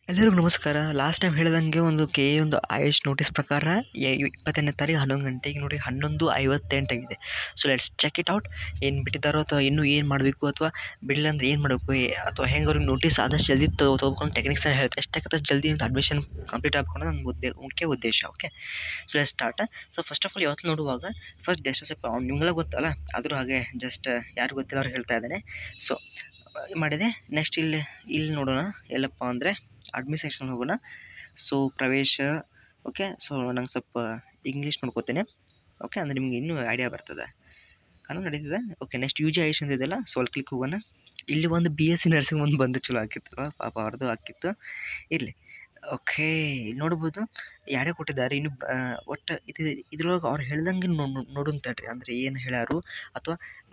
ಎಲ್ಲರಿಗೂ ನಮಸ್ಕಾರ last time ಹೇಳ್ದಂಗೆ ಒಂದು ಕೆ ಎ ಒಂದು ಆಯುಷ್ ನೋಟಿಸ್ ಪ್ರಕಾರ ಎ- ಇಪ್ಪತ್ತೆಂಟನೇ ತಾರೀಕು ಹನ್ನೊಂದು ಗಂಟೆಗೆ ನೋಡಿ ಹನ್ನೊಂದು ಐವತ್ತೆಂಟಾಗಿದೆ so let's check it out ಏನು ಬಿಟ್ಟಿದ್ದಾರೋ ಅಥವಾ ಇನ್ನೂ ಏನು ಮಾಡಬೇಕು ಅಥವಾ ಬಿಡಲಿಲ್ಲ ಅಂದ್ರೆ ಏನು ಮಾಡಬೇಕು ಅಥವಾ ಹೆಂಗೆ ಅವ್ರಿಗೆ ನೋಟಿಸ್ ಆದಷ್ಟು ಜಲ್ದಿ ತೊಗೊಕೊಂಡು ಟೆಕ್ನಿಕ್ಸ್ ಹೇಳ್ತಾರೆ ಎಷ್ಟಾಗತ್ತೆ ಜಲ್ದಿ ಒಂದು ಅಡ್ಮಿಷನ್ ಕಂಪ್ಲೀಟ್ ಆಗ್ಬೇಕು ಅನ್ನೋದು ನನ್ನ ಉದ್ದೇ ಮುಖ್ಯ ಉದ್ದೇಶ okay so let start so first of all ಯಾವತ್ತು ನೋಡುವಾಗ ಫಸ್ಟ್ ಡೆಸ್ಟ್ ಸ್ವಲ್ಪ ನಿಮ್ಗೆಲ್ಲ ಗೊತ್ತಲ್ಲ ಆದರೂ ಹಾಗೆ ಜಸ್ಟ್ ಯಾರು ಗೊತ್ತಿಲ್ಲ ಅವ್ರಿಗೆ ಹೇಳ್ತಾ ಇದ್ದೇನೆ ಸೊ ಮಾಡಿದೆ ನೆಕ್ಸ್ಟ್ ಇಲ್ಲಿ ಇಲ್ಲಿ ನೋಡೋಣ ಎಲ್ಲಪ್ಪ ಅಂದರೆ ಅಡ್ಮಿನ್ ಸೆಕ್ಷನ್ ಹೋಗೋಣ ಸೊ ಪ್ರವೇಶ ಓಕೆ ಸೊ ನಂಗೆ ಸ್ವಲ್ಪ ಇಂಗ್ಲೀಷ್ ನೋಡ್ಕೋತೇನೆ ಓಕೆ ಅಂದರೆ ನಿಮ್ಗೆ ಇನ್ನೂ ಐಡಿಯಾ ಬರ್ತದೆ ಕನ್ನಡ ನಡೀತಿದೆ ಓಕೆ ನೆಕ್ಸ್ಟ್ ಯು ಜಿ ಐಶ್ ಅಂತ ಇದೆಯಲ್ಲ ಸೊ ಅಲ್ಲಿ ಕ್ಲಿಕ್ ಹೋಗೋಣ ಇಲ್ಲಿ ಒಂದು ಬಿ ಎಸ್ ಸಿ ನರ್ಸಿಂಗ್ ಒಂದು ಬಂದು ಚಲೋ ಹಾಕಿತ್ತು ಪಾಪ ಅವ್ರದ್ದು ಹಾಕಿತ್ತು ಇರಲಿ ಓಕೆ ನೋಡ್ಬೋದು ಯಾರೇ ಕೊಟ್ಟಿದ್ದಾರೆ ಇನ್ನು ಬ- ಒಟ್ಟು ಇದು ಇದ್ರೊಳಗೆ ಅವ್ರು ಹೇಳ್ದಂಗೆ ನೋಡುನ್ ತಡ್ರಿ ಅಂದರೆ ಏನು ಹೇಳ್ಯಾರು ಅಥವಾ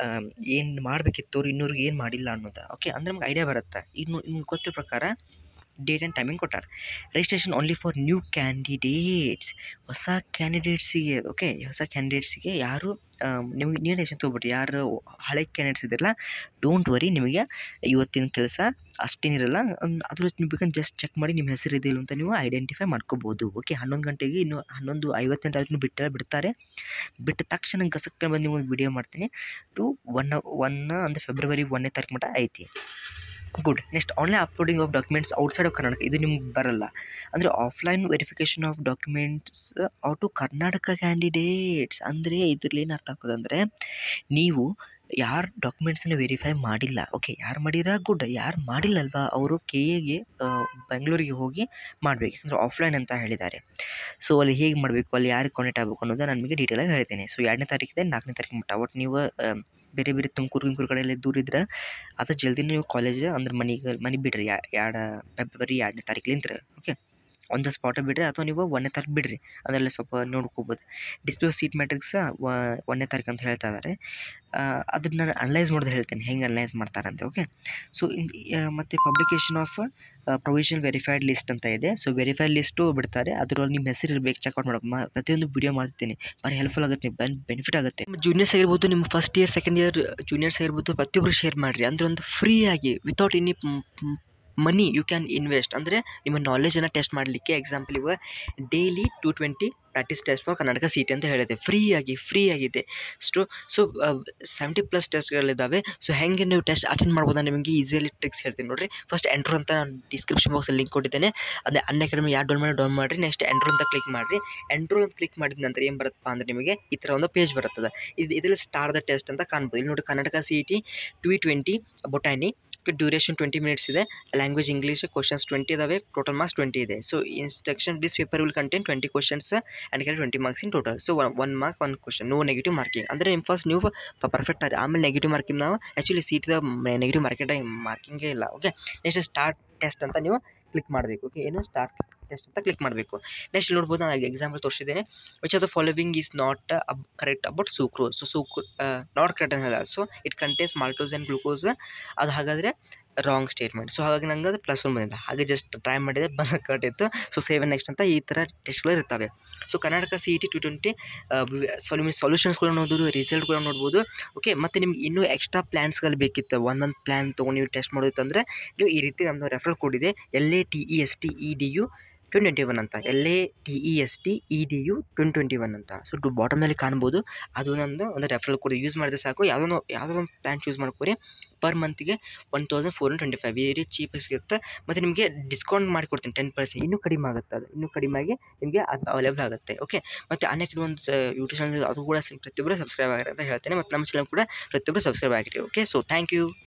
ಏನು ಮಾಡಬೇಕಿತ್ತು ಅವ್ರು ಇನ್ನೂರಿಗೆ ಏನು ಮಾಡಿಲ್ಲ ಅನ್ನೋದು ಓಕೆ ಅಂದರೆ ನಮ್ಗೆ ಐಡಿಯಾ ಬರುತ್ತೆ ಇನ್ನು ನಿಮ್ಗೆ ಗೊತ್ತಿರೋ ಪ್ರಕಾರ ಡೇಟ್ ಆ್ಯಂಡ್ ಟೈಮಿಂಗ್ ಕೊಟ್ಟಾರೆ registration only for new candidates ಹೊಸ ಕ್ಯಾಂಡಿಡೇಟ್ಸಿಗೆ ಓಕೆ ಹೊಸ ಕ್ಯಾಂಡಿಡೇಟ್ಸಿಗೆ ಯಾರು ನಿಮ್ಗೆ ನೀವು ಟೆನ್ಷನ್ ತೊಗೊಬಿಟ್ರಿ ಯಾರು ಹಳೆ ಕ್ಯಾಂಡಿಡೇಟ್ಸ್ ಇದ್ದಿರಲ್ಲ ಡೋಂಟ್ ವರಿ ನಿಮಗೆ ಇವತ್ತಿನ ಕೆಲಸ ಅಷ್ಟೇನಿರಲ್ಲ ಅಮ್, ಅದ್ರ ನೀವು ಬೇಕಂದ್ರೆ ಜಸ್ಟ್ ಚೆಕ್ ಮಾಡಿ ನಿಮ್ಮ ಹೆಸರು ಇದೆಯಲ್ಲ ಅಂತ ನೀವು ಐಡೆಂಟಿಫೈ ಮಾಡ್ಕೋಬೋದು ಓಕೆ ಹನ್ನೊಂದು ಗಂಟೆಗೆ ಇನ್ನು ಹನ್ನೊಂದು ಐವತ್ತೆಂಟು ಆದ್ರೂ ಬಿಟ್ಟ ಬಿಡ್ತಾರೆ ಬಿಟ್ಟ ತಕ್ಷಣ ಗಸಕ್ಕೆ ಬಂದು ನಿಮಗೆ ವಿಡಿಯೋ ಮಾಡ್ತೀನಿ ಟು ಒನ್ ಒನ್ ಅಂದರೆ ಫೆಬ್ರವರಿ ಒಂದನೇ ತಾರೀಕು ಮಟ್ಟ ಐತಿ good next online uploading of documents outside of Karnataka ಇದು ನಿಮ್ಗೆ ಬರಲ್ಲ ಅಂದರೆ offline verification of documents out to Karnataka candidates ಅಂದರೆ ಇದ್ರಲ್ಲಿ ಏನು ಅರ್ಥ ಆಗ್ತದೆ ಅಂದರೆ ನೀವು ಯಾರು ಡಾಕ್ಯುಮೆಂಟ್ಸನ್ನು ವೆರಿಫೈ ಮಾಡಿಲ್ಲ ಓಕೆ ಯಾರು ಮಾಡಿರ ಗುಡ್ ಯಾರು ಮಾಡಿಲ್ಲಲ್ವಾ ಅವರು ಕೆ ಎಗೆ ಬೆಂಗಳೂರಿಗೆ ಹೋಗಿ ಮಾಡಬೇಕು ಯಾಕಂದರೆ ಆಫ್ಲೈನ್ ಅಂತ ಹೇಳಿದ್ದಾರೆ ಸೊ ಅಲ್ಲಿ ಹೇಗೆ ಮಾಡಬೇಕು ಅಲ್ಲಿ ಯಾರಿಗೆ ಕಾಂಟ್ಯಾಕ್ಟ್ ಆಗಬೇಕು ಅನ್ನೋದು ನಾನು ನಿಮಗೆ ಡೀಟೇಲಾಗಿ ಹೇಳ್ತೀನಿ ಸೊ ಎರಡನೇ ತಾರೀಕಿದೆ ನಾಲ್ಕನೇ ತಾರೀಕು ಮಟ್ಟ ಒಟ್ಟು ನೀವು ಆ, ಬೇರೆ ಬೇರೆ ತುಮಕೂರು ಗಿಮ್ಕೂರು ಕಡೆ ಎಲ್ಲ ದೂರ ಇದ್ರೆ ಅದು ಜಲ್ದಿ ನೀವು ಕಾಲೇಜ್ ಅಂದ್ರೆ ಮನೆಗೆ ಮನೆ ಬಿಡ್ರಿ ಎರಡು ಫೆಬ್ರವರಿ ಎರಡನೇ ತಾರೀಕ್ಲಿಂತ್ರ ಓಕೆ ಆನ್ ದ ಸ್ಪಾಟ ಬಿಡ್ರಿ ಅಥವಾ ನೀವು ಒಂದನೇ ತಾರೀಕು ಬಿಡ್ರಿ ಅದರಲ್ಲಿ ಸ್ವಲ್ಪ ನೋಡ್ಕೋಬೋದು ಡಿಸ್ಪ್ಲೇ ಸೀಟ್ ಮ್ಯಾಟ್ರಿಕ್ಸ್ ಒಂದನೇ ತಾರೀಕು ಅಂತ ಹೇಳ್ತಾ ಇದ್ದಾರೆ ಅದನ್ನ ನಾನು ಅನಲೈಸ್ ಮಾಡೋದು ಹೇಳ್ತೇನೆ ಹೆಂಗೆ ಅನಲೈಸ್ ಮಾಡ್ತಾರಂತೆ ಓಕೆ ಸೊ ಮತ್ತು publication of provision verified list ಅಂತ ಇದೆ ಸೊ ವೆರಿಫೈಡ್ ಲಿಸ್ಟು ಬಿಡ್ತಾರೆ ಅದರಲ್ಲಿ ನಿಮ್ಮ ಹೆಸರು ಇರಬೇಕು ಚೆಕ್ಔಟ್ ಮಾಡೋಕೆ ಮ ಪ್ರತಿಯೊಂದು ವಿಡಿಯೋ ಮಾಡ್ತೀನಿ ಭಾರಿ ಹೆಲ್ಪ್ಫುಲ್ ಆಗುತ್ತೆ ಬೆನ್ ಬೆನಿಫಿಟ್ ಆಗುತ್ತೆ ಜೂನಿಯರ್ಸ್ ಆಗಿರ್ಬೋದು ನಿಮ್ಮ first year second year juniors ಆಗಿರ್ಬೋದು ಪ್ರತಿಯೊಬ್ಬರು ಶೇರ್ ಮಾಡಿರಿ ಅಂದರೆ ಒಂದು ಫ್ರೀ ಆಗಿ without any money you can invest ಅಂದರೆ ನಿಮ್ಮ ನಾಲೆಜನ್ನು ಟೆಸ್ಟ್ ಮಾಡಲಿಕ್ಕೆ ಎಕ್ಸಾಂಪಲ್ ಇವಾಗ daily two twenty practice test for Karnataka C T ಅಂತ ಹೇಳಿದೆ ಫ್ರೀಯಾಗಿ ಫ್ರೀ ಆಗಿದೆ ಸ್ಟು ಸೊ ಸೆವೆಂಟಿ ಪ್ಲಸ್ ಟೆಸ್ಟ್ಗಳಿದ್ದಾವೆ ಸೊ ಹೆಂಗೆ ನೀವು ಟೆಸ್ಟ್ ಅಟೆಂಡ್ ಮಾಡ್ಬೋದು ನಾನು ನಿಮಗೆ ಈಸಿಯಲ್ಲಿ ಟ್ರಿಕ್ಸ್ ಹೇಳ್ತೀನಿ ನೋಡಿರಿ ಫಸ್ಟ್ ಎಂಟ್ರು ಅಂತ ನಾನು ಡಿಸ್ಕ್ರಿಪ್ಷನ್ ಬಾಕ್ಸಲ್ಲಿ ಲಿಂಕ್ ಕೊಟ್ಟಿದ್ದೇನೆ ಅದೇ ಅನ್ ಅಕಾಡೆಮಿ ಯಾರು ಡೌನ್ ಮಾಡಿ ಡೌನ್ ಮಾಡಿರಿ ನೆಕ್ಸ್ಟ್ ಎಂಟ್ರು ಅಂತ ಕ್ಲಿಕ್ ಮಾಡಿರಿ ಎಂಟ್ರು ಅಂತ ಕ್ಲಿಕ್ ಮಾಡಿದ ನಂತರ ಏನು ಬರುತ್ತಪ್ಪ ಅಂದರೆ ನಿಮಗೆ ಈ ಥರ ಒಂದು ಪೇಜ್ ಬರುತ್ತದೆ ಇದು ಇದರಲ್ಲಿ ಸ್ಟಾರ್ ದ ಟೆಸ್ಟ್ ಅಂತ ಕಾಣ್ಬೋದು ಇಲ್ಲಿ ನೋಡಿ Karnataka C E T two twenty botany duration twenty minutes ಇದೆ ಲ್ಯಾಂಗ್ವೇಜ್ ಇಂಗ್ಲೀಷ್ ಕ್ವಶನ್ಸ್ ಟ್ವೆಂಟಿ ಇದಾವೆ ಟೋಟಲ್ ಮಾರ್ಕ್ಸ್ ಟ್ವೆಂಟಿ ಇದೆ so instruction this paper will contain twenty questions and can twenty marks in total so one mark one question no negative marking ಅಂದರೆ ನಿಮ್ಮ first ನೀವು perfect ಆಗಿ ಆಮೇಲೆ negative marking ನಾವು actually ಸೀಟ್ದ negative market ಮಾರ್ಕಿಂಗೇ ಇಲ್ಲ ಓಕೆ ನೆಕ್ಸ್ಟ್ ಸ್ಟಾರ್ಟ್ ಟೆಸ್ಟ್ ಅಂತ ನೀವು ಕ್ಲಿಕ್ ಮಾಡಬೇಕು ಓಕೆ ಏನು ಸ್ಟಾರ್ಟ್ ಟೆಸ್ಟ್ ಅಂತ ಕ್ಲಿಕ್ ಮಾಡಬೇಕು ನೆಕ್ಸ್ಟ್ ನೋಡ್ಬೋದು ನಾನು ಎಕ್ಸಾಂಪಲ್ ತೋರಿಸಿದ್ದೇನೆ which are the following is not correct about sucrose so ಸೂಕ್ರು ನಾಟ್ ಕರೆಕ್ಟ್ ಅನ್ನಲ್ಲ so it contains maltose and glucose ಅದು ಹಾಗಾದರೆ ರಾಂಗ್ ಸ್ಟೇಟ್ಮೆಂಟ್ ಸೊ ಹಾಗಾಗಿ ನಂಗೆ ಅದು ಪ್ಲಸ್ ಒನ್ ಬಂದಿದೆ ಹಾಗೆ ಜಸ್ಟ್ ಟ್ರೈ ಮಾಡಿದೆ ಬಂದು ಕರೆಕ್ಟ್ ಇತ್ತು ಸೊ ಸೇವೆನ್ ನೆಕ್ಸ್ಟ್ ಅಂತ ಈ ಥರ ಟೆಸ್ಟ್ಗಳು ಇರ್ತವೆ so Karnataka C E T two twenty so ನಿಮಗೆ ಸೊಲ್ಯೂಷನ್ಸ್ ಕೂಡ ನೋಡ್ಬೋದು ರಿಸಲ್ಟ್ ಕೂಡ ನೋಡ್ಬೋದು ಓಕೆ ಮತ್ತು ನಿಮ್ಗೆ ಇನ್ನೂ ಎಕ್ಸ್ಟ್ರಾ ಪ್ಲ್ಯಾನ್ಸ್ಗಳು ಬೇಕಿತ್ತು ಒನ್ ಮಂತ್ ಪ್ಲ್ಯಾನ್ ತೊಗೊಂಡು ನೀವು ಟೆಸ್ಟ್ ಮಾಡೋದಿತ್ತಂದರೆ ನೀವು ಈ ರೀತಿ ನಮ್ಮದು ರೆಫರ್ ಕೋಡ್ ಇದೆ L A T E S T E D U twenty twenty one ಅಂತ L A T E S T E D U twenty twenty one ಅಂತ ಸೊ ಟು ಬಾಟಮ್ನಲ್ಲಿ ಕಾಣ್ಬೋದು ಅದು ನಮ್ಮದು ಒಂದು ರೆಫರಲ್ ಕೋಡ್ ಯೂಸ್ ಮಾಡಿದ್ರೆ ಸಾಕು ಯಾವುದೋ ಯಾವುದೋ ಒಂದು ಪ್ಲ್ಯಾನ್ ಚೂಸ್ ಮಾಡ್ಕೊರಿ ಪರ್ ಮಂತ್ಗೆ one thousand four hundred twenty five very cheap ಸಿಗುತ್ತೆ ಮತ್ತು ನಿಮಗೆ ಡಿಸ್ಕೌಂಟ್ ಮಾಡಿಕೊಡ್ತೀನಿ ಟೆನ್ ಪರ್ಸೆಂಟ್ ಇನ್ನೂ ಕಡಿಮೆ ಆಗುತ್ತೆ ಅದು ಇನ್ನೂ ಕಡಿಮೆ ಆಗಿ ನಿಮಗೆ ಅದು ಅವೈಲೇಬಲ್ ಆಗುತ್ತೆ ಓಕೆ ಮತ್ತು ಅನೇಕ ಒಂದು ಯೂಟ್ಯೂಬ್ ಚಾನಲ್ ಅದು ಕೂಡ ಸ- ಪ್ರತಿಯೊಬ್ಬರು ಸಬ್ಸ್ಕ್ರೈಬ್ ಆಗಿರಿ ಅಂತ ಹೇಳ್ತೇನೆ ಮತ್ತು ನಮ್ಮ ಚಾನಲ್ ಕೂಡ ಪ್ರತಿಯೊಬ್ಬರು ಸಬ್ಸ್ಕ್ರೈಬ್ ಆಗಿರಿ ಓಕೆ ಸೊ ಥ್ಯಾಂಕ್ ಯು